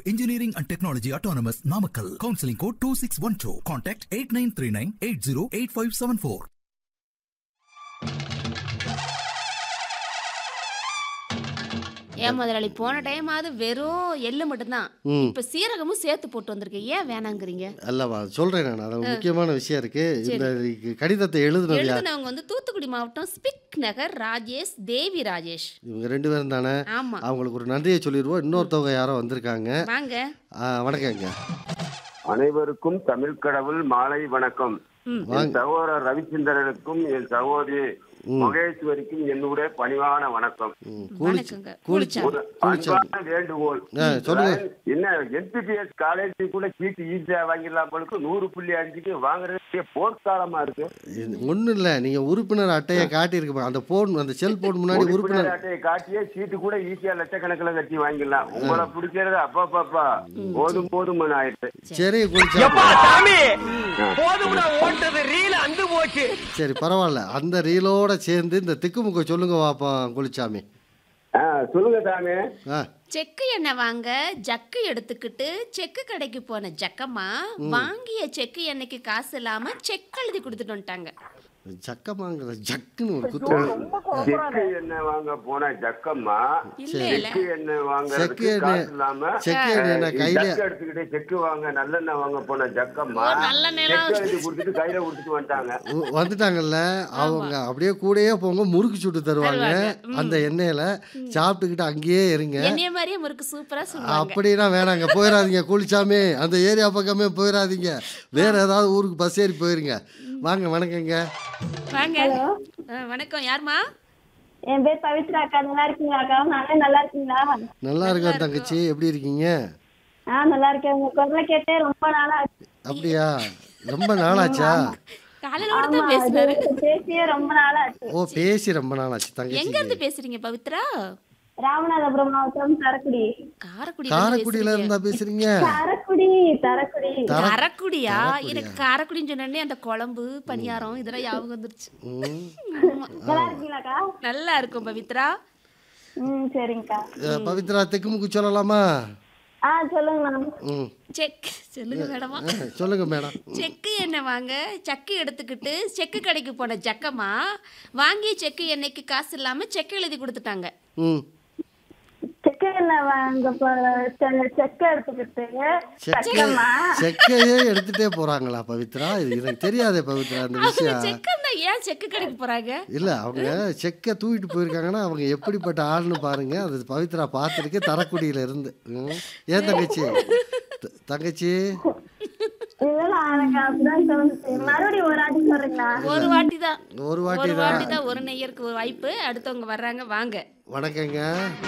Engineering and Technology Autonomous Namakkal. Counseling code 2612. Contact 8939 808574. ஏன் முதலாளி போன டைம் ஆகுது வெறும் எள்ளு மட்டும்தான் இப்ப சீரகமும் சேர்த்து போட்டு வந்திருக்கேன் ஏன் வேணாங்கிறீங்க அல்லவா சொல்றேன் நான் அது ஒரு முக்கியமான விஷயம் இருக்கு இந்த கடிதத்தை எழுதுனது யார் எழுதினவங்க வந்து தூத்துக்குடி மாவட்டம் ஸ்பிக் நகர் ராஜேஷ் தேவி ராஜேஷ் இவங்க ரெண்டு பேரும் தானே ஆமா அவங்களுக்கு ஒரு நன்றியை சொல்லிடுவோம் இன்னொருத்தவங்க யாரோ வந்திருக்காங்க வாங்க ஆ, வணக்கங்க அனைவருக்கும் தமிழ் கடவுள் மாலை வணக்கம் என் சகோதரர் ரவிச்சந்திரனுக்கும் என் சகோதரி மகேஸ்வரிக்கும் என்னுடைய பணிவான வணக்கம் ம், கூலிச்சு வணக்கங்க கூலிச்சா ஒரு அன்பான வேண்டுகோள் ஆ, சொல்லுங்க. என்ன என்பிபிஎஸ் காலேஜ் கூட சீட்டு ஈஸியா வாங்கிடலாம் போலுக்கு நூறு புள்ளி அஞ்சுக்கு வாங்குறது போர்க்காலமா இருக்கு ஒன்றும் இல்லை நீங்கள் உறுப்பினர் அட்டையை காட்டியிருக்க அந்த போன் அந்த செல்போன் முன்னாடி உறுப்பினர் உறுப்பினர் அட்டையை காட்டியே சீட்டு கூட ஈஸியா லட்சக்கணக்கில் கட்டி வாங்கிடலாம் உங்களை பிடிக்கிறது அப்பா பாப்பா போதும் போதும் ஆயிடுச்சு சரி குளிச்சா சாமி போதும்டா ஓட்டது ரீல் அந்து போச்சு சரி பரவாயில்ல அந்த ரீலோட சேர்ந்து இந்த திக்குமுக்க சொல்லுங்க வாப்பா குளிச்சாமி ஆ, சொல்லுங்க தானே ஆ செக்கு எண்ணெய் வாங்க ஜக்கு எடுத்துக்கிட்டு செக்கு கடைக்கு போன ஜக்கம்மா வாங்கிய செக்கு எண்ணெய்க்கு காசு இல்லாம செக் எழுதி கொடுத்துட்டு வந்துட்டாங்க ஜக்கமாங்கிற ஜக்குன்னு ஒரு குத்து செக்கு எண்ணெய் வாங்க போன ஜக்கம்மா இல்ல இல்ல செக்கு எண்ணெய் வாங்குறதுக்கு செக்கு எண்ணெய் காசு இல்லாம செக்கு எண்ணெய் நான் கையில ஜக்கு எடுத்துக்கிட்டு செக்கு வாங்க நல்லெண்ணெய் வாங்க போன ஜக்கம்மா ஓ, நல்லெண்ணெய்லாம் செக்கு எழுதி கொடுத்துட்டு கையில கொடுத்துட்டு வந்துட்டாங்க வ- வந்துட்டாங்கல்ல அவங்க அப்படியே கூடயே போங்க முறுக்கு சுட்டு தருவாங்க அந்த எண்ணெயில சாப்பிட்டுக்கிட்டு அங்கேயே இருங்க என்னைய மாதிரியே முறுக்கு சூப்பரா சொல்லுவாங்க அப்படின்னா வேணாங்க போயிடாதீங்க குளிச்சாமி அந்த ஏரியா பக்கமே போயிடாதீங்க வேற ஏதாவது ஊருக்கு பஸ் ஏறி போயிருங்க வாங்க வணக்கங்க வாங்க ஆ, வணக்கம் யாருமா என் பேர் பவித்ரா அக்கா நல்லா இருக்கீங்களா அக்கா நானே நல்லா இருக்கீங்களா நல்லா இருக்கோம் தங்கச்சி எப்படி இருக்கீங்க ஆ நல்லா இருக்கேன் உங்க குரலை கேட்டே ரொம்ப நாளா ஆச்சு. அப்படியா ரொம்ப நாளாச்சா காலையில கூட தான் பேசுறாரு பேசியே ரொம்ப நாளா ஆச்சு ஓ பேசி ரொம்ப நாளாச்சு எங்க தங்கச்சி இருந்து பேசுறீங்க பவித்ரா ராமநாதபுரம் மாவட்டம் தரக்குடி காரக்குடி காரைக்குடியில இருந்தா பேசுறீங்க தரக்குடி தரக்குடி காரக்குடியா எனக்கு காரக்குடின்னு சொன்னே அந்த குழம்பு பணியாரம் இதெல்லாம் ஞாபகம் வந்துருச்சு ம். ஆமா. நல்லா இருக்கீங்களாக்கா நல்லா இருக்கும் பவித்ரா ம் சரிங்கக்கா அஹ், பவித்ரா தெக்குமுக்கு சொல்லலாமா ஆ சொல்லுங்க மேடம் ம் செக் சொல்லுங்க மேடமா அஹ், சொல்லுங்க மேடம் செக்கு எண்ணெய் வாங்க சக்கு எடுத்துக்கிட்டு செக்கு கடைக்கு போன ஜக்கம்மா வாங்கிய செக்கு எண்ணெய்க்கு காசு இல்லாம செக் எழுதி கொடுத்துட்டாங்க ம் செக்கு என்ன வாங்க செக்க எடுத்துக்கிட்டு சக்கம்மா செக்கையே எடுத்துட்டே போறாங்களா பவித்ரா இது எனக்கு தெரியாதே பவித்ரா அந்த அவங்க விஷயம் செக்கன்னா ஏன் செக்கு கடைக்கு போறாங்க இல்ல அவங்க செக்கை தூக்கிட்டு போயிருக்காங்கன்னா அவங்க எப்படிப்பட்ட ஆள்னு பாருங்க அது பவித்ரா பார்த்துருக்கு தரக்குடியில இருந்து ம். ஏன் தங்கச்சி த- தங்கச்சி இல்ல எனக்கு அப்படிதான் தோணுச்சு மறுபடியும் ஒரு ஆட்டி சொல்றீங்களா ஒரு வாட்டி தான் ஒரு வாட்டி ஒரு தான் வாட்டி தான் ஒரு நெய்யருக்கு ஒரு வாய்ப்பு அடுத்தவங்க வர்றாங்க வாங்க வணக்கங்க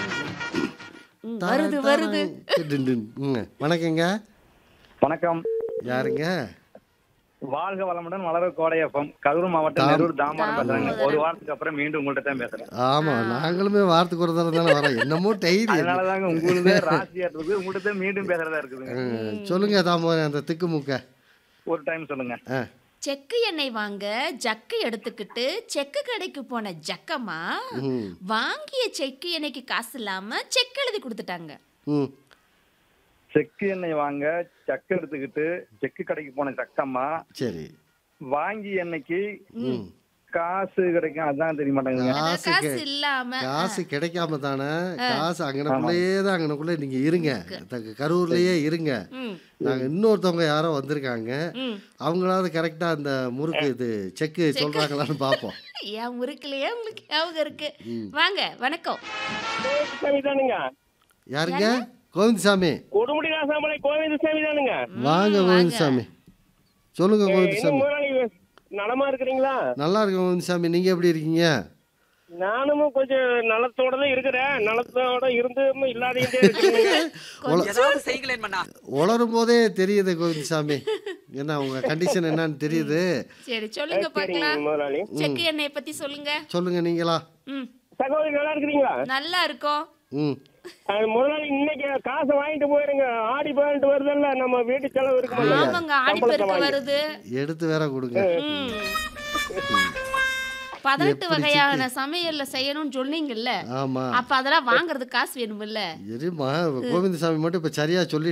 ம், வருது வருது டின் டின். ம். வணக்கங்க வணக்கம் யாருங்க வாழ்க வளமுடன் வளர கோடையப்பம் கரூர் மாவட்டம் தாம். நெரூர் தாமரம் பேசுறேங்க ஒரு வாரத்துக்கு அப்புறம் மீண்டும் உங்கள்ட்ட தான் பேசுறேன் ஆமா நாங்களுமே வாரத்துக்கு ஒரு தடவை தானே வரோம் என்னமோ டெய்லி அதனாலதாங்க உங்களுக்கு ராசியா இருக்குது உங்கள்ட்ட தான் மீண்டும் பேசுறதா இருக்குதுங்க சொல்லுங்க தாமோதரன் அந்த திக்குமுக்க ஒரு டைம் சொல்லுங்க ஆ செக்கு எண்ணெய் வாங்க ஜக்கு எடுத்துக்கிட்டு செக்கு கடைக்கு போன ஜக்கம்மா ம் வாங்கிய செக்கு எண்ணெய்க்கு காசு இல்லாம செக் எழுதி கொடுத்துட்டாங்க ம் செக்கு எண்ணெய் வாங்க சக்கு எடுத்துக்கிட்டு செக்கு கடைக்கு போன சக்கம்மா சரி வாங்கி எண்ணெய்க்கு ம் காசு கிடைக்கும் அதான் தெரிய மாட்டேங்குது அதான் காசு காசு கே- இல்லாம காசு கிடைக்காம தானே காசு அங்கனக்குள்ளேயே தான் அங்கனக்குள்ளே நீங்க இருங்க த- கரூர்லயே இருங்க ம், நாங்க இன்னொருத்தவங்க யாரோ வந்திருக்காங்க ம். அவங்களாவது கரெக்டா அந்த முறுக்கு இது செக்கு சொல்றாங்களான்னு பார்ப்போம் ஏன் முறுக்கலையே உங்களுக்கு ஞாபகம் இருக்கு வாங்க வணக்கம் தானுங்க யாருங்க கோவிந்தசாமி கொடுமுடி ராசாமலை கோவிந்தசாமி தானுங்க வாங்க கோவிந்தசாமி சொல்லுங்க என்ன கோவிந்தசாமி முதலாளி நலமா இருக்கிறீங்களா நல்லா இருக்கு கோவிந்தசாமி நீங்க எப்படி இருக்கீங்க நானும் கொஞ்சம் நலத்தோட தான் இருக்கிறேன் நலத்தோட இருந்தும் இல்லாதையும் இருக்கீங்க ஏதாவது செய்கலேன் மண்ணா உளரும் போதே தெரியுது கோவிந்தசாமி என்ன உங்க கண்டிஷன் என்னன்னு தெரியுது சரி சொல்லுங்க சரிங்க பார்க்கலாம் முதலாளி செக்கு எண்ணெயை பத்தி சொல்லுங்க சொல்லுங்க நீங்களா ம் சகோதரி நல்லா இருக்கிறீங்களா நல்லா இருக்கும் ம் அது முதலாளி இன்னைக்கு காசை வாங்கிட்டு போயிருங்க ஆடி பதினெட்டு வருதுல்ல நம்ம வீட்டு செலவு இருக்குல்ல ஆமாங்க ஆடிப்பெருக்கு வருது எடுத்து வேற கொடுங்க ம். பதினெட்டு வகையான சமையல்ல செய்யணும்னு சொன்னீங்கல்ல ஆமா அப்ப அதெல்லாம் வாங்குறதுக்கு காசு வேணுமில்ல எரிமா கோவிந்தசாமி மட்டும் இப்ப சரியா சொல்லி